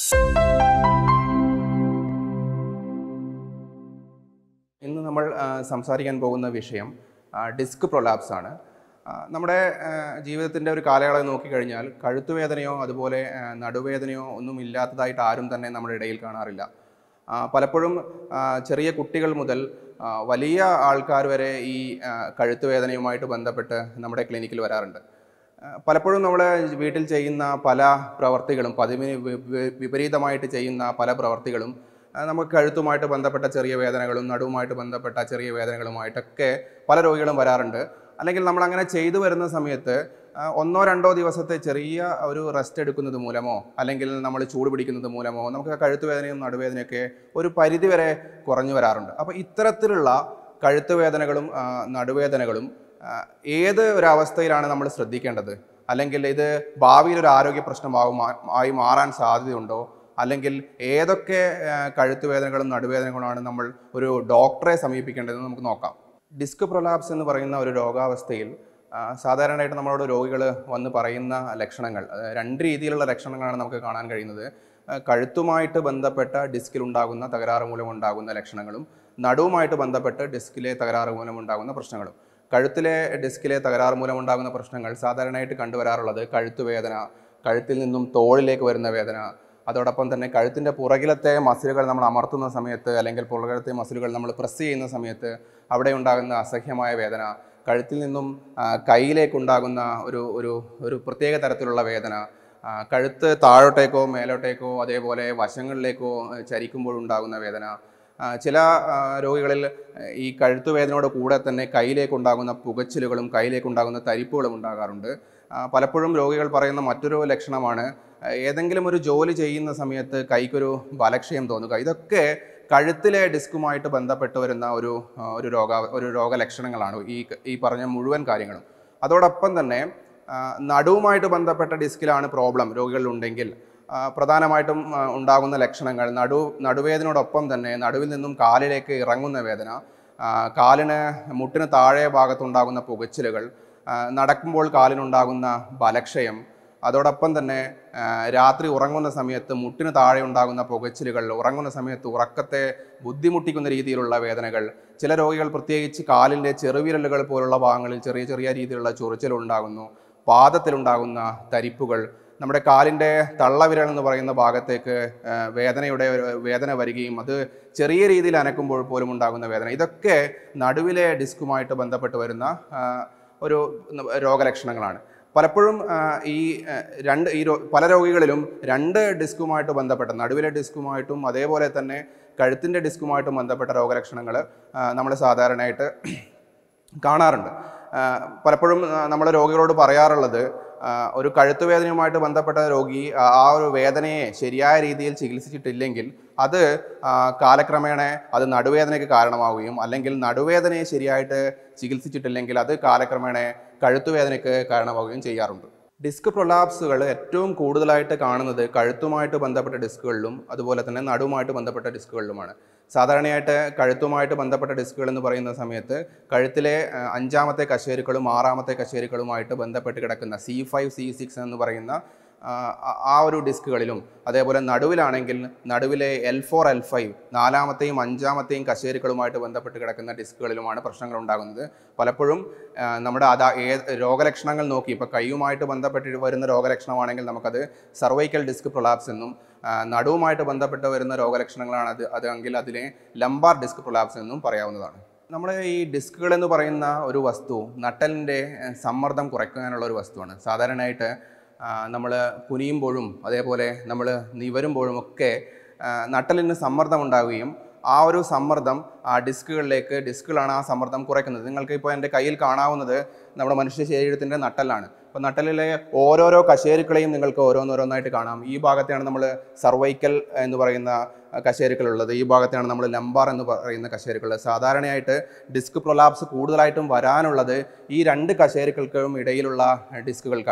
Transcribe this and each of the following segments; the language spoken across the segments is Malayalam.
ഇന്ന് നമ്മൾ ആ, സംസാരിക്കാൻ പോകുന്ന വിഷയം ആ, ഡിസ്ക് പ്രൊലാപ്സ് ആണ് ആ, നമ്മുടെ ജീവിതത്തിൻ്റെ ഒരു കാലയളവ് നോക്കിക്കഴിഞ്ഞാൽ കഴുത്തുവേദനയോ അതുപോലെ ആ, നടുവേദനയോ ഒന്നും ഇല്ലാത്തതായിട്ട് ആരും തന്നെ നമ്മുടെ ഇടയിൽ കാണാറില്ല ആ, പലപ്പോഴും ആ, ചെറിയ കുട്ടികൾ മുതൽ ആ, വലിയ ആൾക്കാർ വരെ ഈ ആ, കഴുത്തുവേദനയുമായിട്ട് ബന്ധപ്പെട്ട് നമ്മുടെ ക്ലിനിക്കിൽ വരാറുണ്ട് ആ, പലപ്പോഴും നമ്മൾ വീട്ടിൽ ചെയ്യുന്ന പല പ്രവർത്തികളും പതിവിന് വി- വി- വിപരീതമായിട്ട് ചെയ്യുന്ന പല പ്രവർത്തികളും ആ, നമുക്ക് കഴുത്തുമായിട്ട് ബന്ധപ്പെട്ട ചെറിയ വേദനകളും നടുവുമായിട്ട് ബന്ധപ്പെട്ട ചെറിയ വേദനകളുമായിട്ടൊക്കെ പല രോഗികളും വരാറുണ്ട് അല്ലെങ്കിൽ നമ്മൾ അങ്ങനെ ചെയ്തു വരുന്ന സമയത്ത് ആ, ഒന്നോ രണ്ടോ ദിവസത്തെ ചെറിയ ഒരു റെസ്റ്റ് എടുക്കുന്നത് മൂലമോ അല്ലെങ്കിൽ നമ്മൾ ചൂട് പിടിക്കുന്നത് മൂലമോ നമുക്ക് ആ കഴുത്തുവേദനയും നടുവേദനയൊക്കെ ഒരു പരിധി വരെ കുറഞ്ഞു വരാറുണ്ട് അപ്പോൾ ഇത്തരത്തിലുള്ള കഴുത്തുവേദനകളും ആ, നടുവേദനകളും ആ, ഏത് ഒരവസ്ഥയിലാണ് നമ്മൾ ശ്രദ്ധിക്കേണ്ടത് അല്ലെങ്കിൽ ഇത് ഭാവിയിൽ ഒരു ആരോഗ്യ പ്രശ്നമാകും ആയി മാറാൻ സാധ്യതയുണ്ടോ അല്ലെങ്കിൽ ഏതൊക്കെ ആ, കഴുത്തുവേദനകളും നടുവേദനകളുമാണ് നമ്മൾ ഒരു ഡോക്ടറെ സമീപിക്കേണ്ടതെന്ന് നമുക്ക് നോക്കാം ഡിസ്ക് പ്രൊലാപ്സ് എന്ന് പറയുന്ന ഒരു രോഗാവസ്ഥയിൽ ആ, സാധാരണയായിട്ട് നമ്മളോട് രോഗികൾ വന്ന് പറയുന്ന ലക്ഷണങ്ങൾ അത് രണ്ട് രീതിയിലുള്ള ലക്ഷണങ്ങളാണ് നമുക്ക് കാണാൻ കഴിയുന്നത് ആ, കഴുത്തുമായിട്ട് ബന്ധപ്പെട്ട ഡിസ്കിൽ ഉണ്ടാകുന്ന തകരാറ് മൂലം ഉണ്ടാകുന്ന ലക്ഷണങ്ങളും നടുവുമായിട്ട് ബന്ധപ്പെട്ട് ഡിസ്കിലെ തകരാറ് മൂലം ഉണ്ടാകുന്ന പ്രശ്നങ്ങളും കഴുത്തിലെ ഡിസ്കിലെ തകരാറ് മൂലം ഉണ്ടാകുന്ന പ്രശ്നങ്ങൾ സാധാരണയായിട്ട് കണ്ടുവരാറുള്ളത് കഴുത്തുവേദന കഴുത്തിൽ നിന്നും തോളിലേക്ക് വരുന്ന വേദന അതോടൊപ്പം തന്നെ കഴുത്തിൻ്റെ പുറകിലത്തെ മസിലുകൾ നമ്മൾ അമർത്തുന്ന സമയത്ത് അല്ലെങ്കിൽ പുറകിലത്തെ മസിലുകൾ നമ്മൾ പ്രസ് ചെയ്യുന്ന സമയത്ത് അവിടെ ഉണ്ടാകുന്ന അസഹ്യമായ വേദന കഴുത്തിൽ നിന്നും ആ, കൈയിലേക്കുണ്ടാകുന്ന ഒരു ഒരു ഒരു പ്രത്യേക തരത്തിലുള്ള വേദന ആ, കഴുത്ത് താഴോട്ടേക്കോ മേലോട്ടേക്കോ അതേപോലെ വശങ്ങളിലേക്കോ ആ, ചരിക്കുമ്പോഴുണ്ടാകുന്ന വേദന ആ, ചില ആ, രോഗികളിൽ ആ, ഈ കഴുത്തുവേദനയോട് കൂടെ തന്നെ കയ്യിലേക്കുണ്ടാകുന്ന പുകച്ചിലുകളും കയ്യിലേക്കുണ്ടാകുന്ന തരിപ്പുകളും ഉണ്ടാകാറുണ്ട് ആ, പലപ്പോഴും രോഗികൾ പറയുന്ന മറ്റൊരു ലക്ഷണമാണ് ആ, ഏതെങ്കിലും ഒരു ജോലി ചെയ്യുന്ന സമയത്ത് കൈക്കൊരു ബലക്ഷയം തോന്നുക ഇതൊക്കെ കഴുത്തിലെ ഡിസ്കുമായിട്ട് ബന്ധപ്പെട്ട് വരുന്ന ഒരു ആ, ഒരു രോഗ ഒരു രോഗലക്ഷണങ്ങളാണ് ഈ ഈ പറഞ്ഞ മുഴുവൻ കാര്യങ്ങളും അതോടൊപ്പം തന്നെ ആ, നടുവുമായിട്ട് ബന്ധപ്പെട്ട ഡിസ്കിലാണ് പ്രോബ്ലം രോഗികളിലുണ്ടെങ്കിൽ ആ, പ്രധാനമായിട്ടും ആ, ഉണ്ടാകുന്ന ലക്ഷണങ്ങൾ നടു നടുവേദനയോടൊപ്പം തന്നെ നടുവിൽ നിന്നും കാലിലേക്ക് ഇറങ്ങുന്ന വേദന ആ, കാലിന് മുട്ടിന് താഴെ ഭാഗത്തുണ്ടാകുന്ന പുകച്ചിലുകൾ ആ, നടക്കുമ്പോൾ കാലിനുണ്ടാകുന്ന ബലക്ഷയം അതോടൊപ്പം തന്നെ ആ, രാത്രി ഉറങ്ങുന്ന സമയത്ത് മുട്ടിന് താഴെ ഉണ്ടാകുന്ന പുകച്ചിലുകൾ ഉറങ്ങുന്ന സമയത്ത് ഉറക്കത്തെ ബുദ്ധിമുട്ടിക്കുന്ന രീതിയിലുള്ള വേദനകൾ ചില രോഗികൾ പ്രത്യേകിച്ച് കാലിൻ്റെ ചെറുവിരലുകൾ പോലുള്ള ഭാഗങ്ങളിൽ ചെറിയ ചെറിയ രീതിയിലുള്ള ചൊറിച്ചിലുണ്ടാകുന്നു പാദത്തിലുണ്ടാകുന്ന തരിപ്പുകൾ നമ്മുടെ കാലിൻ്റെ തള്ളവിരൽ എന്ന് പറയുന്ന ഭാഗത്തേക്ക് ആ, വേദനയുടെ ഒരു വേദന വരികയും അത് ചെറിയ രീതിയിൽ അനക്കുമ്പോൾ പോലും ഉണ്ടാകുന്ന വേദന ഇതൊക്കെ നടുവിലെ ഡിസ്കുമായിട്ട് ബന്ധപ്പെട്ട് വരുന്ന ആ, ഒരു രോഗലക്ഷണങ്ങളാണ് പലപ്പോഴും ആ, ഈ ആ, രണ്ട് ഈ രോ- പല രോഗികളിലും രണ്ട് ഡിസ്കുമായിട്ട് ബന്ധപ്പെട്ട നടുവിലെ ഡിസ്കുമായിട്ടും അതേപോലെ തന്നെ കഴുത്തിൻ്റെ ഡിസ്കുമായിട്ടും ബന്ധപ്പെട്ട രോഗലക്ഷണങ്ങൾ നമ്മൾ സാധാരണയായിട്ട് കാണാറുണ്ട് ആ, പലപ്പോഴും നമ്മൾ രോഗികളോട് പറയാറുള്ളത് ആ, ഒരു കഴുത്തുവേദനയുമായിട്ട് ബന്ധപ്പെട്ട രോഗി ആ ആ ഒരു വേദനയെ ശരിയായ രീതിയിൽ ചികിത്സിച്ചിട്ടില്ലെങ്കിൽ അത് ആ, കാലക്രമേണ അത് നടുവേദനയ്ക്ക് കാരണമാവുകയും അല്ലെങ്കിൽ നടുവേദനയെ ശരിയായിട്ട് ചികിത്സിച്ചിട്ടില്ലെങ്കിൽ അത് കാലക്രമേണ കഴുത്തുവേദനയ്ക്ക് കാരണമാവുകയും ചെയ്യാറുണ്ട് ഡിസ്ക് പ്രൊലാപ്സുകൾ ഏറ്റവും കൂടുതലായിട്ട് കാണുന്നത് കഴുത്തുമായിട്ട് ബന്ധപ്പെട്ട ഡിസ്കുകളിലും അതുപോലെ തന്നെ നടുവുമായിട്ട് ബന്ധപ്പെട്ട ഡിസ്കുകളിലുമാണ് സാധാരണയായിട്ട് കഴുത്തുമായിട്ട് ബന്ധപ്പെട്ട ഡിസ്കുകൾ എന്ന് പറയുന്ന സമയത്ത് കഴുത്തിലെ ആ, അഞ്ചാമത്തെ കശേരുക്കളും ആറാമത്തെ കശേരുക്കളുമായിട്ട് ബന്ധപ്പെട്ട് കിടക്കുന്ന സി ഫൈവ് സി സിക്സ് എന്ന് പറയുന്ന ആ, ആ- ആ ഒരു ഡിസ്കുകളിലും അതേപോലെ നടുവിലാണെങ്കിൽ നടുവിലെ എൽ ഫോർ എൽ ഫൈവ് നാലാമത്തെയും അഞ്ചാമത്തെയും കശേരുക്കളുമായിട്ട് ബന്ധപ്പെട്ട് കിടക്കുന്ന ഡിസ്കുകളിലുമാണ് പ്രശ്നങ്ങൾ ഉണ്ടാകുന്നത് പലപ്പോഴും ആ, നമ്മുടെ അതാ ഏ രോഗലക്ഷണങ്ങൾ നോക്കി ഇപ്പോൾ കൈയുമായിട്ട് ബന്ധപ്പെട്ട് വരുന്ന രോഗലക്ഷണമാണെങ്കിൽ നമുക്കത് സർവൈക്കൽ ഡിസ്ക് പ്രൊലാപ്സ് എന്നും ആ, നടുവുമായിട്ട് ബന്ധപ്പെട്ട് വരുന്ന രോഗലക്ഷണങ്ങളാണ് അത് അതെങ്കിൽ അതിനെ ലംബാർ ഡിസ്ക് പ്രൊലാപ്സ് എന്നും പറയാവുന്നതാണ് നമ്മുടെ ഈ ഡിസ്കുകൾ എന്ന് പറയുന്ന ഒരു വസ്തു നട്ടലിൻ്റെ ഏഹ്, സമ്മർദ്ദം കുറയ്ക്കാനുള്ള ഒരു വസ്തുവാണ് സാധാരണയായിട്ട് നമ്മൾ കുനിയുമ്പോഴും അതേപോലെ നമ്മൾ നിവരുമ്പോഴും ഒക്കെ ആ, നട്ടലിന് സമ്മർദ്ദം ഉണ്ടാവുകയും ആ ഒരു സമ്മർദ്ദം ആ ഡിസ്കുകളിലേക്ക് ഡിസ്കുകളാണ് ആ സമ്മർദ്ദം കുറയ്ക്കുന്നത് നിങ്ങൾക്ക് ഇപ്പോൾ എൻ്റെ കയ്യിൽ കാണാവുന്നത് നമ്മുടെ മനുഷ്യ ശരീരത്തിൻ്റെ നട്ടലാണ് അപ്പോൾ നട്ടലിലെ ഓരോരോ കശേരുക്കളെയും നിങ്ങൾക്ക് ഓരോന്നോരോന്നായിട്ട് കാണാം ഈ ഭാഗത്തെയാണ് നമ്മൾ സർവൈക്കൽ എന്ന് പറയുന്ന കശേരുക്കളുള്ളത് ഈ ഭാഗത്തെയാണ് നമ്മൾ ലംബാർ എന്ന് പറയുന്ന കശേരുക്കൾ സാധാരണയായിട്ട് ഡിസ്ക് പ്രൊലാപ്സ് കൂടുതലായിട്ടും വരാനുള്ളത് ഈ രണ്ട് കശേരുക്കൾക്കും ഇടയിലുള്ള ഡിസ്കുകൾക്കാണ്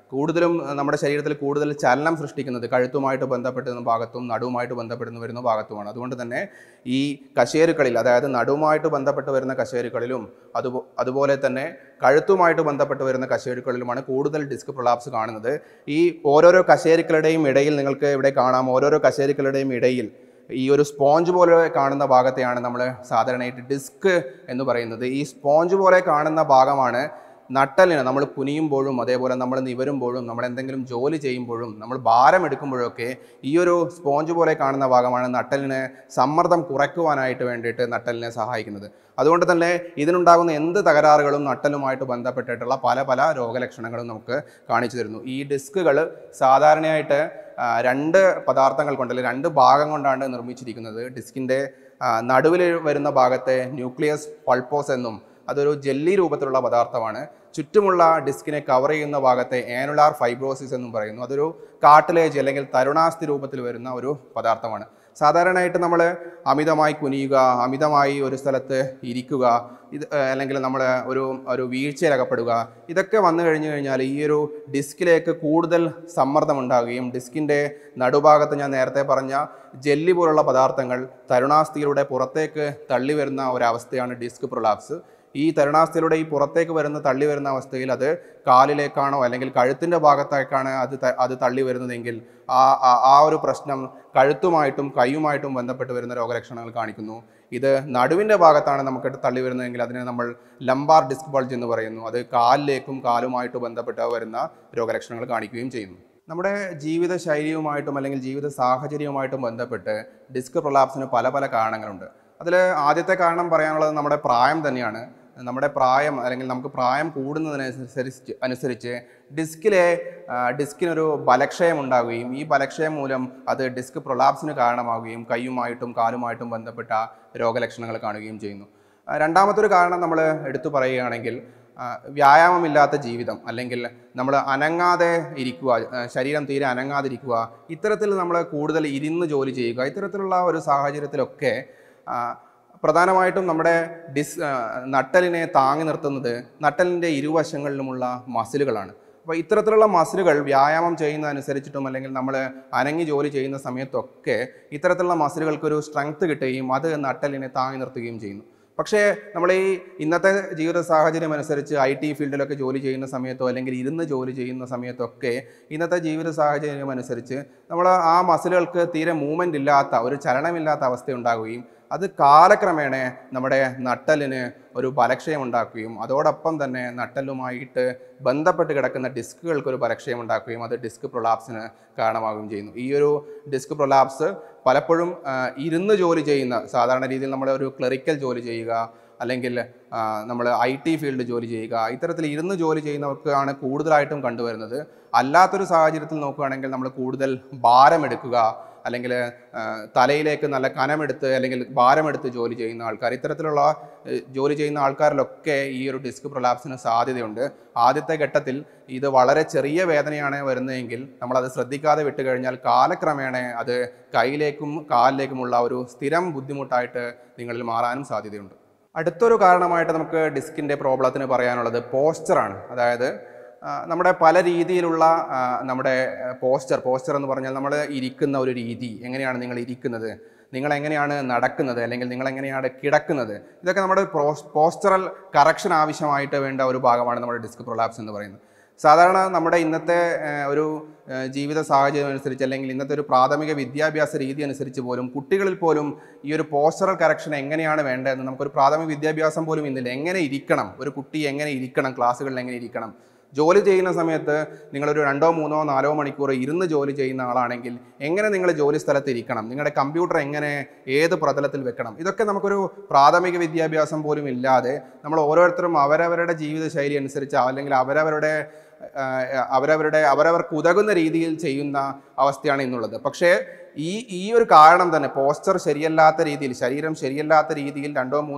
കൂടുതലും ആ, നമ്മുടെ ശരീരത്തിൽ കൂടുതൽ ചലനം സൃഷ്ടിക്കുന്നത് കഴുത്തുമായിട്ട് ബന്ധപ്പെട്ടുന്ന ഭാഗത്തും നടുവുമായിട്ട് ബന്ധപ്പെടുന്ന വരുന്ന ഭാഗത്തുമാണ് അതുകൊണ്ട് തന്നെ ഈ കശേരുക്കളിൽ അതായത് നടുവുമായിട്ട് ബന്ധപ്പെട്ട് വരുന്ന കശേരുക്കളിലും അതുപോ അതുപോലെ തന്നെ കഴുത്തുമായിട്ട് ബന്ധപ്പെട്ട് വരുന്ന കശേരുക്കളിലുമാണ് കൂടുതൽ ഡിസ്ക് പ്രൊലാപ്സ് കാണുന്നത് ഈ ഓരോരോ കശേരുക്കളുടെയും ഇടയിൽ നിങ്ങൾക്ക് ഇവിടെ കാണാം ഓരോരോ കശേരുക്കളുടെയും ഇടയിൽ ഈ ഒരു സ്പോഞ്ച് പോലെ കാണുന്ന ഭാഗത്തെയാണ് നമ്മൾ സാധാരണയായിട്ട് ഡിസ്ക് എന്ന് പറയുന്നത് ഈ സ്പോഞ്ച് പോലെ കാണുന്ന ഭാഗമാണ് നട്ടലിന് നമ്മൾ കുനിയുമ്പോഴും അതേപോലെ നമ്മൾ നിവരുമ്പോഴും നമ്മൾ എന്തെങ്കിലും ജോലി ചെയ്യുമ്പോഴും നമ്മൾ ഭാരം എടുക്കുമ്പോഴൊക്കെ ഈ ഒരു സ്പോഞ്ച് പോലെ കാണുന്ന ഭാഗമാണ് നട്ടലിന് സമ്മർദ്ദം കുറയ്ക്കുവാനായിട്ട് വേണ്ടിയിട്ട് നട്ടലിനെ സഹായിക്കുന്നത് അതുകൊണ്ട് തന്നെ ഇതിനുണ്ടാകുന്ന എന്ത് തകരാറുകളും നട്ടലുമായിട്ട് ബന്ധപ്പെട്ടിട്ടുള്ള പല പല രോഗലക്ഷണങ്ങളും നമുക്ക് കാണിച്ചു തരുന്നു ഈ ഡിസ്കുകൾ സാധാരണയായിട്ട് ആ, രണ്ട് പദാർത്ഥങ്ങൾ കൊണ്ട് അല്ലെങ്കിൽ രണ്ട് ഭാഗം കൊണ്ടാണ് നിർമ്മിച്ചിരിക്കുന്നത് ഡിസ്കിൻ്റെ നടുവിൽ വരുന്ന ഭാഗത്തെ ന്യൂക്ലിയസ് പൾപ്പോസ് എന്നും അതൊരു ജെല്ലി രൂപത്തിലുള്ള പദാർത്ഥമാണ് ചുറ്റുമുള്ള ഡിസ്കിനെ കവർ ചെയ്യുന്ന ഭാഗത്തെ ആനുലാർ ഫൈബ്രോസിസ് എന്നും പറയുന്നു അതൊരു കാട്ടിലേജ് അല്ലെങ്കിൽ തരുണാസ്ഥി രൂപത്തിൽ വരുന്ന ഒരു പദാർത്ഥമാണ് സാധാരണയായിട്ട് നമ്മൾ അമിതമായി കുനിയുക അമിതമായി ഒരു സ്ഥലത്ത് ഇരിക്കുക ഇത് ഏഹ്, അല്ലെങ്കിൽ നമ്മൾ ഒരു ഒരു വീഴ്ചയിലകപ്പെടുക ഇതൊക്കെ വന്നു കഴിഞ്ഞു കഴിഞ്ഞാൽ ഈ ഒരു ഡിസ്കിലേക്ക് കൂടുതൽ സമ്മർദ്ദം ഉണ്ടാകുകയും ഡിസ്കിൻ്റെ നടുഭാഗത്ത് ഞാൻ നേരത്തെ പറഞ്ഞ ജെല്ലി പോലുള്ള പദാർത്ഥങ്ങൾ തരുണാസ്ഥിയിലൂടെ പുറത്തേക്ക് തള്ളി വരുന്ന ഒരവസ്ഥയാണ് ഡിസ്ക് പ്രൊലാപ്സ് ഈ തരുണാസ്ഥയിലൂടെ ഈ പുറത്തേക്ക് വരുന്ന തള്ളി വരുന്ന അവസ്ഥയിൽ അത് കാലിലേക്കാണോ അല്ലെങ്കിൽ കഴുത്തിൻ്റെ ഭാഗത്തേക്കാണ് അത് ത- അത് തള്ളി വരുന്നതെങ്കിൽ ആ ആ- ആ ഒരു പ്രശ്നം കഴുത്തുമായിട്ടും കൈയുമായിട്ടും ബന്ധപ്പെട്ട് വരുന്ന രോഗലക്ഷണങ്ങൾ കാണിക്കുന്നു ഇത് നടുവിൻ്റെ ഭാഗത്താണ് നമുക്ക് തള്ളി വരുന്നതെങ്കിൽ അതിനെ നമ്മൾ ലംബാർ ഡിസ്ക് ബൾജ് എന്ന് പറയുന്നു അത് കാലിലേക്കും കാലുമായിട്ട് ബന്ധപ്പെട്ട് വരുന്ന രോഗലക്ഷണങ്ങൾ കാണിക്കുകയും ചെയ്യുന്നു നമ്മുടെ ജീവിത ശൈലിയുമായിട്ടും അല്ലെങ്കിൽ ജീവിത സാഹചര്യവുമായിട്ടും ബന്ധപ്പെട്ട് ഡിസ്ക് പ്രൊലാപ്സിന് പല പല കാരണങ്ങളുണ്ട് അതിൽ ആദ്യത്തെ കാരണം പറയാനുള്ളത് നമ്മുടെ പ്രായം തന്നെയാണ് നമ്മുടെ പ്രായം അല്ലെങ്കിൽ നമുക്ക് പ്രായം കൂടുന്നതിനനുസരിച്ച് അനുസരിച്ച് ഡിസ്കിലെ ആ, ഡിസ്കിനൊരു ബലക്ഷയം ഉണ്ടാവുകയും ഈ ബലക്ഷയം മൂലം അത് ഡിസ്ക് പ്രൊലാപ്സിന് കാരണമാവുകയും കൈയുമായിട്ടും കാലുമായിട്ടും ബന്ധപ്പെട്ട രോഗലക്ഷണങ്ങൾ കാണുകയും ചെയ്യുന്നു ആ, രണ്ടാമത്തൊരു കാരണം നമ്മൾ എടുത്തു പറയുകയാണെങ്കിൽ ആ, വ്യായാമമില്ലാത്ത ജീവിതം അല്ലെങ്കിൽ നമ്മൾ അനങ്ങാതെ ഇരിക്കുക ആ, ശരീരം തീരെ അനങ്ങാതിരിക്കുക ഇത്തരത്തിൽ നമ്മൾ കൂടുതൽ ഇരുന്ന് ജോലി ചെയ്യുക ഇത്തരത്തിലുള്ള ഒരു സാഹചര്യത്തിലൊക്കെ ആ, പ്രധാനമായിട്ടും നമ്മുടെ ഡിസ് ആ, നട്ടലിനെ താങ്ങി നിർത്തുന്നത് നട്ടലിൻ്റെ ഇരുവശങ്ങളിലുമുള്ള മസിലുകളാണ് അപ്പോൾ ഇത്തരത്തിലുള്ള മസിലുകൾ വ്യായാമം ചെയ്യുന്നതനുസരിച്ചിട്ടും അല്ലെങ്കിൽ നമ്മൾ അനങ്ങി ജോലി ചെയ്യുന്ന സമയത്തൊക്കെ ഇത്തരത്തിലുള്ള മസിലുകൾക്കൊരു സ്ട്രെങ്ത് കിട്ടുകയും അത് നട്ടലിനെ താങ്ങി നിർത്തുകയും ചെയ്യുന്നു പക്ഷേ നമ്മൾ ഈ ഇന്നത്തെ ജീവിത സാഹചര്യം അനുസരിച്ച് ഐ ടി ഫീൽഡിലൊക്കെ ജോലി ചെയ്യുന്ന സമയത്തോ അല്ലെങ്കിൽ ഇരുന്ന് ജോലി ചെയ്യുന്ന സമയത്തൊക്കെ ഇന്നത്തെ ജീവിത സാഹചര്യം അനുസരിച്ച് നമ്മൾ ആ മസിലുകൾക്ക് തീരെ മൂവ്മെൻ്റ് ഇല്ലാത്ത ഒരു ചലനമില്ലാത്ത അവസ്ഥ ഉണ്ടാകുകയും അത് കാലക്രമേണ നമ്മുടെ നട്ടലിന് ഒരു ബലക്ഷയം ഉണ്ടാക്കുകയും അതോടൊപ്പം തന്നെ നട്ടലുമായിട്ട് ബന്ധപ്പെട്ട് കിടക്കുന്ന ഡിസ്കുകൾക്ക് ഒരു ബലക്ഷയം ഉണ്ടാക്കുകയും അത് ഡിസ്ക് പ്രൊലാപ്സിന് കാരണമാവുകയും ചെയ്യുന്നു ഈ ഒരു ഡിസ്ക് പ്രൊലാപ്സ് പലപ്പോഴും ആ, ഇരുന്ന് ജോലി ചെയ്യുന്ന സാധാരണ രീതിയിൽ നമ്മൾ ഒരു ക്ലറിക്കൽ ജോലി ചെയ്യുക അല്ലെങ്കിൽ നമ്മൾ ഐ ടി ഫീൽഡ് ജോലി ചെയ്യുക ഇത്തരത്തിൽ ഇരുന്ന് ജോലി ചെയ്യുന്നവർക്കാണ് കൂടുതലായിട്ടും കണ്ടുവരുന്നത് അല്ലാത്തൊരു സാഹചര്യത്തിൽ നോക്കുകയാണെങ്കിൽ നമ്മൾ കൂടുതൽ ഭാരമെടുക്കുക അല്ലെങ്കിൽ ആ, തലയിലേക്ക് നല്ല കനമെടുത്ത് അല്ലെങ്കിൽ ഭാരമെടുത്ത് ജോലി ചെയ്യുന്ന ആൾക്കാർ ഇത്തരത്തിലുള്ള ഏഹ്, ജോലി ചെയ്യുന്ന ആൾക്കാരിലൊക്കെ ഈ ഒരു ഡിസ്ക് പ്രൊലാപ്സിന് സാധ്യതയുണ്ട് ആദ്യത്തെ ഘട്ടത്തിൽ ഇത് വളരെ ചെറിയ വേദനയാണ് വരുന്നതെങ്കിൽ നമ്മളത് ശ്രദ്ധിക്കാതെ വിട്ടുകഴിഞ്ഞാൽ കാലക്രമേണ അത് കൈയിലേക്കും കാലിലേക്കുമുള്ള ഒരു സ്ഥിരം ബുദ്ധിമുട്ടായിട്ട് നിങ്ങളിൽ മാറാനും സാധ്യതയുണ്ട് അടുത്തൊരു കാരണമായിട്ട് നമുക്ക് ഡിസ്കിൻ്റെ പ്രോബ്ലത്തിന് പറയാനുള്ളത് പോസ്ചറാണ് അതായത് ആ, നമ്മുടെ പല രീതിയിലുള്ള ആ, നമ്മുടെ പോസ്ചർ പോസ്ചർ എന്ന് പറഞ്ഞാൽ നമ്മൾ ഇരിക്കുന്ന ഒരു രീതി എങ്ങനെയാണ് നിങ്ങൾ ഇരിക്കുന്നത് നിങ്ങൾ എങ്ങനെയാണ് നടക്കുന്നത് അല്ലെങ്കിൽ നിങ്ങൾ എങ്ങനെയാണ് കിടക്കുന്നത് ഇതൊക്കെ നമ്മുടെ പോസ്ചറൽ കറക്ഷൻ ആവശ്യമായിട്ട് വേണ്ട ഒരു ഭാഗമാണ് നമ്മുടെ ഡിസ്ക് പ്രൊലാപ്സ് എന്ന് പറയുന്നത് സാധാരണ നമ്മുടെ ഇന്നത്തെ ആ, ഒരു ആ, ജീവിത സാഹചര്യം അനുസരിച്ച് അല്ലെങ്കിൽ ഇന്നത്തെ ഒരു പ്രാഥമിക വിദ്യാഭ്യാസ രീതി അനുസരിച്ച് പോലും കുട്ടികളിൽ പോലും ഈ ഒരു പോസ്റ്ററൽ കറക്ഷൻ എങ്ങനെയാണ് വേണ്ടതെന്ന് നമുക്കൊരു പ്രാഥമിക വിദ്യാഭ്യാസം പോലും ഇന്നില്ല എങ്ങനെ ഇരിക്കണം ഒരു കുട്ടി എങ്ങനെ ഇരിക്കണം ക്ലാസ്സുകളിൽ എങ്ങനെ ഇരിക്കണം ജോലി ചെയ്യുന്ന സമയത്ത് നിങ്ങളൊരു രണ്ടോ മൂന്നോ നാലോ മണിക്കൂർ ഇരുന്ന് ജോലി ചെയ്യുന്ന ആളാണെങ്കിൽ എങ്ങനെ നിങ്ങൾ ജോലി സ്ഥലത്ത് ഇരിക്കണം നിങ്ങളുടെ കമ്പ്യൂട്ടർ എങ്ങനെ ഏത് പ്രതലത്തിൽ വെക്കണം ഇതൊക്കെ നമുക്കൊരു പ്രാഥമിക വിദ്യാഭ്യാസം പോലും ഇല്ലാതെ നമ്മൾ ഓരോരുത്തരും അവരവരുടെ ജീവിതശൈലി അനുസരിച്ച് അല്ലെങ്കിൽ അവരവരുടെ ആ, അവരവരുടെ അവരവർക്ക് ഉതകുന്ന രീതിയിൽ ചെയ്യുന്ന അവസ്ഥയാണ് ഇന്നുള്ളത് പക്ഷേ ഈ ഈ ഒരു കാരണം തന്നെ പോസ്ചർ ശരിയല്ലാത്ത രീതിയിൽ ശരീരം ശരിയല്ലാത്ത രീതിയിൽ രണ്ടോ മൂന്നോ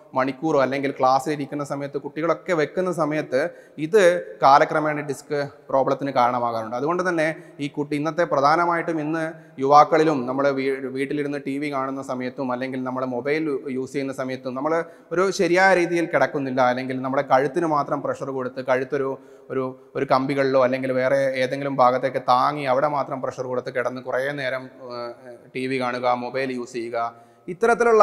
മണിക്കൂറോ അല്ലെങ്കിൽ ക്ലാസ്സിൽ ഇരിക്കുന്ന സമയത്ത് കുട്ടികളൊക്കെ വെക്കുന്ന സമയത്ത് ഇത് കാലക്രമേണ ഡിസ്ക് പ്രോബ്ലത്തിന് കാരണമാകാറുണ്ട് അതുകൊണ്ട് തന്നെ ഈ കുട്ടി ഇന്നത്തെ പ്രധാനമായിട്ടും ഇന്ന് യുവാക്കളിലും നമ്മൾ വീട്ടിലിരുന്ന് ടി വി കാണുന്ന സമയത്തും അല്ലെങ്കിൽ നമ്മൾ മൊബൈൽ യൂസ് ചെയ്യുന്ന സമയത്തും നമ്മൾ ഒരു ശരിയായ രീതിയിൽ കിടക്കുന്നില്ല അല്ലെങ്കിൽ നമ്മുടെ കഴുത്തിന് മാത്രം പ്രഷർ കൊടുത്ത് കഴുത്തൊരു ഒരു ഒരു കമ്പികളിലോ അല്ലെങ്കിൽ വേറെ ഏതെങ്കിലും ഭാഗത്തേക്ക് താങ്ങി അവിടെ മാത്രം പ്രഷർ കൊടുത്ത് കിടന്ന് കുറേ നേരം ടി വി കാണുക മൊബൈൽ യൂസ് ചെയ്യുക ഇത്തരത്തിലുള്ള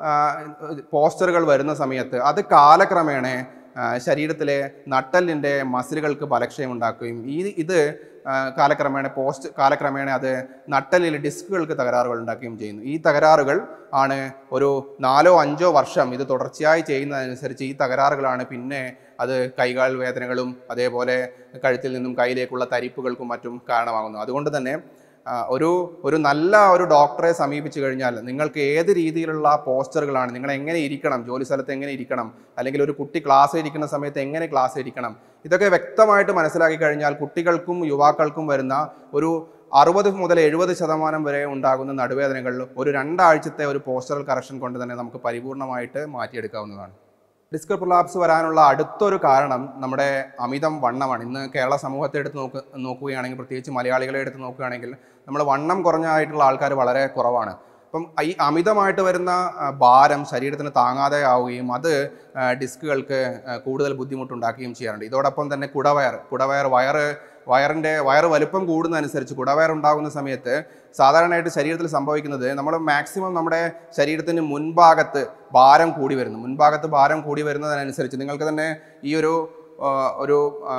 പോസ്റ്ററുകൾ വരുന്ന സമയത്ത് അത് കാലക്രമേണ ആ, ശരീരത്തിലെ നട്ടലിൻ്റെ മസിലുകൾക്ക് ബലക്ഷയം ഉണ്ടാക്കുകയും ഈ ഇത് ആ, കാലക്രമേണ പോസ്റ്റ് കാലക്രമേണ അത് നട്ടലിൽ ഡിസ്കുകൾക്ക് തകരാറുകൾ ഉണ്ടാക്കുകയും ചെയ്യുന്നു ഈ തകരാറുകൾ ആണ് ഒരു നാലോ അഞ്ചോ വർഷം ഇത് തുടർച്ചയായി ചെയ്യുന്നതനുസരിച്ച് ഈ തകരാറുകളാണ് പിന്നെ അത് കൈകാൽ വേദനകളും അതേപോലെ കഴുത്തിൽ നിന്നും കയ്യിലേക്കുള്ള തരിപ്പുകൾക്കും മറ്റും കാരണമാകുന്നു അതുകൊണ്ട് തന്നെ ആ, ഒരു ഒരു നല്ല ഒരു ഡോക്ടറെ സമീപിച്ചു കഴിഞ്ഞാൽ നിങ്ങൾക്ക് ഏത് രീതിയിലുള്ള പോസ്റ്ററുകളാണ് നിങ്ങൾ എങ്ങനെ ഇരിക്കണം ജോലി സ്ഥലത്ത് എങ്ങനെ ഇരിക്കണം അല്ലെങ്കിൽ ഒരു കുട്ടി ക്ലാസ് ഇരിക്കുന്ന സമയത്ത് എങ്ങനെ ക്ലാസ് ഇരിക്കണം ഇതൊക്കെ വ്യക്തമായിട്ട് മനസ്സിലാക്കി കഴിഞ്ഞാൽ കുട്ടികൾക്കും യുവാക്കൾക്കും വരുന്ന ഒരു അറുപത് മുതൽ എഴുപത് ശതമാനം വരെ ഉണ്ടാകുന്ന നടുവേദനകളിൽ ഒരു രണ്ടാഴ്ചത്തെ ഒരു പോസ്റ്ററൽ കറക്ഷൻ കൊണ്ട് തന്നെ നമുക്ക് പരിപൂർണമായിട്ട് മാറ്റിയെടുക്കാവുന്നതാണ് ഡിസ്ക് പ്രൊലാപ്സ് വരാനുള്ള അടുത്തൊരു കാരണം നമ്മുടെ അമിതം വണ്ണമാണ് ഇന്ന് കേരള സമൂഹത്തെ എടുത്ത് നോക്ക് നോക്കുകയാണെങ്കിൽ പ്രത്യേകിച്ച് മലയാളികളെ എടുത്ത് നോക്കുകയാണെങ്കിൽ നമ്മൾ വണ്ണം കുറഞ്ഞായിട്ടുള്ള ആൾക്കാർ വളരെ കുറവാണ് അപ്പം ഈ അമിതമായിട്ട് വരുന്ന ആ, ഭാരം ശരീരത്തിന് താങ്ങാതെ ആവുകയും അത് ആ, ഡിസ്കുകൾക്ക് ആ, കൂടുതൽ ബുദ്ധിമുട്ടുണ്ടാക്കുകയും ചെയ്യാറുണ്ട് ഇതോടൊപ്പം തന്നെ കുടവയർ കുടവയർ വയറ് വയറിൻ്റെ വയറ് വലുപ്പം കൂടുന്നതനുസരിച്ച് കുടവയർ ഉണ്ടാകുന്ന സമയത്ത് സാധാരണയായിട്ട് ശരീരത്തിൽ സംഭവിക്കുന്നത് നമ്മൾ മാക്സിമം നമ്മുടെ ശരീരത്തിന് മുൻഭാഗത്ത് ഭാരം കൂടി വരുന്നു മുൻഭാഗത്ത് ഭാരം കൂടി വരുന്നതിനനുസരിച്ച് നിങ്ങൾക്ക് തന്നെ ഈ ഒരു ആ, ഒരു ആ,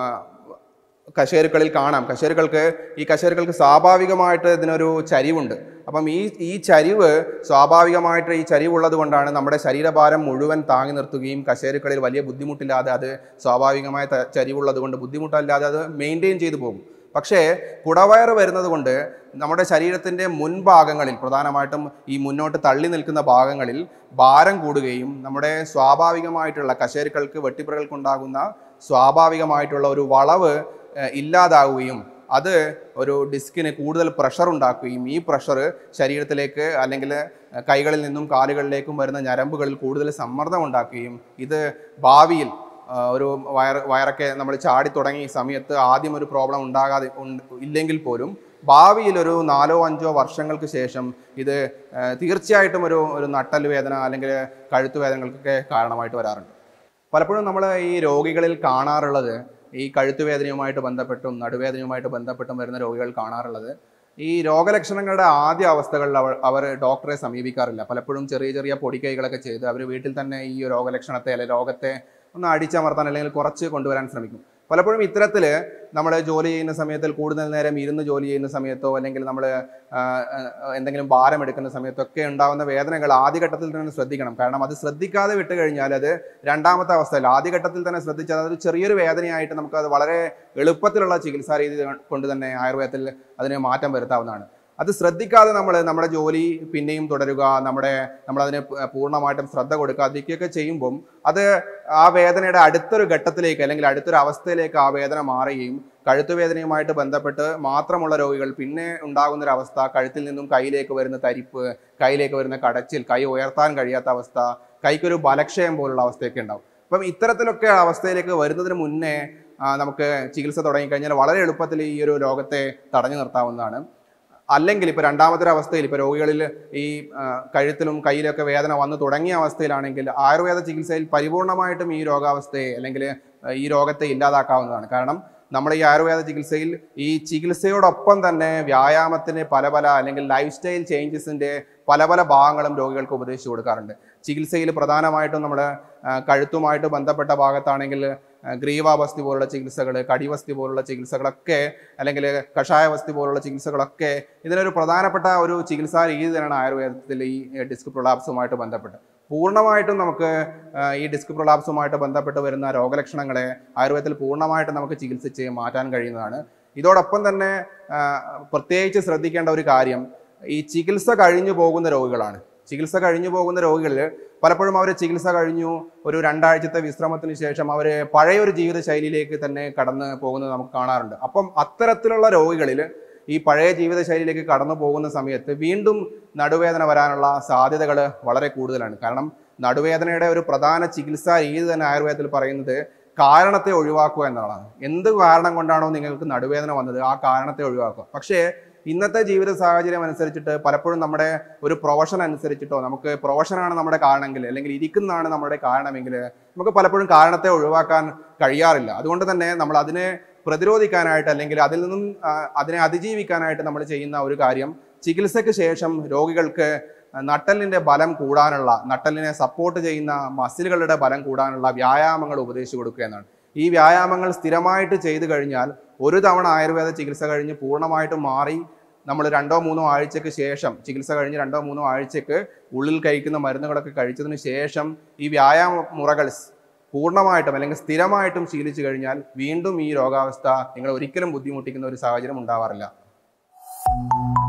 കശേരുക്കളിൽ കാണാം കശേരുക്കൾക്ക് ഈ കശേരുക്കൾക്ക് സ്വാഭാവികമായിട്ട് ഇതിനൊരു ചരിവുണ്ട് അപ്പം ഈ ഈ ചരിവ് സ്വാഭാവികമായിട്ട് ഈ ചരിവുള്ളത് കൊണ്ടാണ് നമ്മുടെ ശരീരഭാരം മുഴുവൻ താങ്ങി നിർത്തുകയും കശേരുക്കളിൽ വലിയ ബുദ്ധിമുട്ടില്ലാതെ അത് സ്വാഭാവികമായ ത- ചരിവുള്ളത് കൊണ്ട് ബുദ്ധിമുട്ടല്ലാതെ അത് മെയിൻറ്റെയിൻ ചെയ്തു പോകും പക്ഷേ കുടവയറ് വരുന്നത് കൊണ്ട് നമ്മുടെ ശരീരത്തിൻ്റെ മുൻഭാഗങ്ങളിൽ പ്രധാനമായിട്ടും ഈ മുന്നോട്ട് തള്ളി നിൽക്കുന്ന ഭാഗങ്ങളിൽ ഭാരം കൂടുകയും നമ്മുടെ സ്വാഭാവികമായിട്ടുള്ള കശേരുക്കൾക്ക് വെട്ടിപ്പുറകൾക്കുണ്ടാകുന്ന സ്വാഭാവികമായിട്ടുള്ള ഒരു വളവ് ഏഹ്, ഇല്ലാതാവുകയും അത് ഒരു ഡിസ്കിന് കൂടുതൽ പ്രഷർ ഉണ്ടാക്കുകയും ഈ പ്രഷർ ശരീരത്തിലേക്ക് അല്ലെങ്കിൽ കൈകളിൽ നിന്നും കാലുകളിലേക്കും വരുന്ന ഞരമ്പുകളിൽ കൂടുതൽ സമ്മർദ്ദം ഉണ്ടാക്കുകയും ഇത് ഭാവിയിൽ ആ, ഒരു വയർ വയറൊക്കെ നമ്മൾ ചാടി തുടങ്ങിയ സമയത്ത് ആദ്യം ഒരു പ്രോബ്ലം ഉണ്ടാകാതെ ഉണ്ട് ഇല്ലെങ്കിൽ പോലും ഭാവിയിൽ ഒരു നാലോ അഞ്ചോ വർഷങ്ങൾക്ക് ശേഷം ഇത് ആ, തീർച്ചയായിട്ടും ഒരു ഒരു നട്ടൽ വേദന അല്ലെങ്കിൽ കഴുത്ത് വേദനകൾക്കൊക്കെ കാരണമായിട്ട് വരാറുണ്ട് പലപ്പോഴും നമ്മൾ ഈ രോഗികളിൽ കാണാറുള്ളത് ഈ കഴുത്തുവേദനയുമായിട്ട് ബന്ധപ്പെട്ടും നടുവേദനയുമായിട്ട് ബന്ധപ്പെട്ടും വരുന്ന രോഗികൾ കാണാറുള്ളത് ഈ രോഗലക്ഷണങ്ങളുടെ ആദ്യ അവസ്ഥകളിൽ അവർ അവർ ഡോക്ടറെ സമീപിക്കാറില്ല പലപ്പോഴും ചെറിയ ചെറിയ പൊടിക്കൈകളൊക്കെ ചെയ്ത് അവർ വീട്ടിൽ തന്നെ ഈ രോഗലക്ഷണത്തെ അല്ലെങ്കിൽ രോഗത്തെ ഒന്ന് അടിച്ചമർത്താൻ അല്ലെങ്കിൽ കുറച്ച് കൊണ്ടുവരാൻ ശ്രമിക്കും പലപ്പോഴും ഇത്തരത്തിൽ നമ്മൾ ജോലി ചെയ്യുന്ന സമയത്തിൽ കൂടുതൽ നേരം ഇരുന്ന് ജോലി ചെയ്യുന്ന സമയത്തോ അല്ലെങ്കിൽ നമ്മൾ എന്തെങ്കിലും ഭാരം എടുക്കുന്ന സമയത്തൊക്കെ ഉണ്ടാകുന്ന വേദനകൾ ആദ്യഘട്ടത്തിൽ തന്നെ ശ്രദ്ധിക്കണം കാരണം അത് ശ്രദ്ധിക്കാതെ വിട്ട് കഴിഞ്ഞാൽ അത് രണ്ടാമത്തെ അവസ്ഥയിൽ ആദ്യഘട്ടത്തിൽ തന്നെ ശ്രദ്ധിച്ചാൽ അതൊരു ചെറിയൊരു വേദനയായിട്ട് നമുക്ക് അത് വളരെ എളുപ്പത്തിലുള്ള ചികിത്സാ രീതി കൊണ്ട് തന്നെ ആയുർവേദത്തിൽ അതിന് മാറ്റം വരുത്താവുന്നതാണ് അത് ശ്രദ്ധിക്കാതെ നമ്മൾ നമ്മുടെ ജോലി പിന്നെയും തുടരുക നമ്മുടെ നമ്മളതിന് പ- പൂർണ്ണമായിട്ടും ശ്രദ്ധ കൊടുക്കാതിരിക്കുകയൊക്കെ ചെയ്യുമ്പം അത് ആ വേദനയുടെ അടുത്തൊരു ഘട്ടത്തിലേക്ക് അല്ലെങ്കിൽ അടുത്തൊരു അവസ്ഥയിലേക്ക് ആ വേദന മാറുകയും കഴുത്തുവേദനയുമായിട്ട് ബന്ധപ്പെട്ട് മാത്രമുള്ള രോഗികൾ പിന്നെ ഉണ്ടാകുന്ന ഒരു അവസ്ഥ കഴുത്തിൽ നിന്നും കയ്യിലേക്ക് വരുന്ന തരിപ്പ് കയ്യിലേക്ക് വരുന്ന കടച്ചിൽ കൈ ഉയർത്താൻ കഴിയാത്ത അവസ്ഥ കൈക്കൊരു ബലക്ഷയം പോലുള്ള അവസ്ഥയൊക്കെ ഉണ്ടാവും അപ്പം ഇത്തരത്തിലൊക്കെ അവസ്ഥയിലേക്ക് വരുന്നതിന് മുന്നേ ആ, നമുക്ക് ചികിത്സ തുടങ്ങിക്കഴിഞ്ഞാൽ വളരെ എളുപ്പത്തിൽ ഈ ഒരു രോഗത്തെ തടഞ്ഞു നിർത്താവുന്നതാണ് അല്ലെങ്കിൽ ഇപ്പോൾ രണ്ടാമത്തെ ഒരു അവസ്ഥയിൽ ഇപ്പോൾ രോഗികളിൽ ഈ ആ, കഴുത്തിലും കയ്യിലൊക്കെ വേദന വന്നു തുടങ്ങിയ അവസ്ഥയിലാണെങ്കിൽ ആയുർവേദ ചികിത്സയിൽ പരിപൂർണമായിട്ടും ഈ രോഗാവസ്ഥയെ അല്ലെങ്കിൽ ആ, ഈ രോഗത്തെ ഇല്ലാതാക്കാവുന്നതാണ് കാരണം നമ്മുടെ ഈ ആയുർവേദ ചികിത്സയിൽ ഈ ചികിത്സയോടൊപ്പം തന്നെ വ്യായാമത്തിന് പല പല അല്ലെങ്കിൽ ലൈഫ് സ്റ്റൈൽ ചേഞ്ചസിൻ്റെ പല പല ഭാഗങ്ങളും രോഗികൾക്ക് ഉപദേശിച്ചു കൊടുക്കാറുണ്ട് ചികിത്സയിൽ പ്രധാനമായിട്ടും നമ്മൾ കഴുത്തുമായിട്ട് ബന്ധപ്പെട്ട ഭാഗത്താണെങ്കിൽ ആ, ഗ്രീവാവസ്ഥി പോലുള്ള ചികിത്സകൾ കടിവസ്തി പോലുള്ള ചികിത്സകളൊക്കെ അല്ലെങ്കിൽ കഷായവസ്തി പോലുള്ള ചികിത്സകളൊക്കെ ഇതിനൊരു പ്രധാനപ്പെട്ട ഒരു ചികിത്സാ രീതി തന്നെയാണ് ആയുർവേദത്തിൽ ഈ ഡിസ്ക് പ്രൊലാപ്സുമായിട്ട് ബന്ധപ്പെട്ട് പൂർണ്ണമായിട്ടും നമുക്ക് ആ, ഈ ഡിസ്ക് പ്രൊലാപ്സുമായിട്ട് ബന്ധപ്പെട്ട് വരുന്ന രോഗലക്ഷണങ്ങളെ ആയുർവേദത്തിൽ പൂർണ്ണമായിട്ട് നമുക്ക് ചികിത്സിച്ച് മാറ്റാൻ കഴിയുന്നതാണ് ഇതോടൊപ്പം തന്നെ ആ, പ്രത്യേകിച്ച് ശ്രദ്ധിക്കേണ്ട ഒരു കാര്യം ഈ ചികിത്സ കഴിഞ്ഞു പോകുന്ന രോഗികളാണ് ചികിത്സ കഴിഞ്ഞു പോകുന്ന രോഗികളിൽ പലപ്പോഴും അവർ ചികിത്സ കഴിഞ്ഞു ഒരു രണ്ടാഴ്ചത്തെ വിശ്രമത്തിന് ശേഷം അവർ പഴയൊരു ജീവിത ശൈലിയിലേക്ക് തന്നെ കടന്നു പോകുന്നത് നമുക്ക് കാണാറുണ്ട് അപ്പം അത്തരത്തിലുള്ള രോഗികളിൽ ഈ പഴയ ജീവിതശൈലിയിലേക്ക് കടന്നു പോകുന്ന സമയത്ത് വീണ്ടും നടുവേദന വരാനുള്ള സാധ്യതകൾ വളരെ കൂടുതലാണ് കാരണം നടുവേദനയുടെ ഒരു പ്രധാന ചികിത്സാ രീതി തന്നെ ആയുർവേദത്തിൽ പറയുന്നത് കാരണത്തെ ഒഴിവാക്കുക എന്നതാണ് എന്ത് കാരണം കൊണ്ടാണോ നിങ്ങൾക്ക് നടുവേദന വന്നത് ആ കാരണത്തെ ഒഴിവാക്കുക പക്ഷേ ഇന്നത്തെ ജീവിത സാഹചര്യം അനുസരിച്ചിട്ട് പലപ്പോഴും നമ്മുടെ ഒരു പ്രൊഫഷൻ അനുസരിച്ചിട്ടോ നമുക്ക് പ്രൊഫഷനാണ് നമ്മുടെ കാരണമെങ്കിൽ അല്ലെങ്കിൽ ഇരിക്കുന്നതാണ് നമ്മുടെ കാരണമെങ്കിൽ നമുക്ക് പലപ്പോഴും കാരണത്തെ ഒഴിവാക്കാൻ കഴിയാറില്ല അതുകൊണ്ട് തന്നെ നമ്മൾ അതിനെ പ്രതിരോധിക്കാനായിട്ട് അല്ലെങ്കിൽ അതിൽ നിന്നും ആ, അതിനെ അതിജീവിക്കാനായിട്ട് നമ്മൾ ചെയ്യുന്ന ഒരു കാര്യം ചികിത്സയ്ക്ക് ശേഷം രോഗികൾക്ക് നട്ടലിന്റെ ബലം കൂടാനുള്ള നട്ടലിനെ സപ്പോർട്ട് ചെയ്യുന്ന മസിലുകളുടെ ബലം കൂടാനുള്ള വ്യായാമങ്ങൾ ഉപദേശിച്ചു കൊടുക്കുക എന്നാണ് ഈ വ്യായാമങ്ങൾ സ്ഥിരമായിട്ട് ചെയ്തു കഴിഞ്ഞാൽ ഒരു തവണ ആയുർവേദ ചികിത്സ കഴിഞ്ഞ് പൂർണ്ണമായിട്ടും മാറി നമ്മൾ രണ്ടോ മൂന്നോ ആഴ്ചയ്ക്ക് ശേഷം ചികിത്സ കഴിഞ്ഞ് രണ്ടോ മൂന്നോ ആഴ്ചയ്ക്ക് ഉള്ളിൽ കഴിക്കുന്ന മരുന്നുകളൊക്കെ കഴിച്ചതിന് ശേഷം ഈ വ്യായാമ മുറകൾ സ് പൂർണ്ണമായിട്ടും അല്ലെങ്കിൽ സ്ഥിരമായിട്ടും ശീലിച്ചു കഴിഞ്ഞാൽ വീണ്ടും ഈ രോഗാവസ്ഥ നിങ്ങൾ ഒരിക്കലും ബുദ്ധിമുട്ടിക്കുന്ന ഒരു സാഹചര്യം ഉണ്ടാവാറില്ല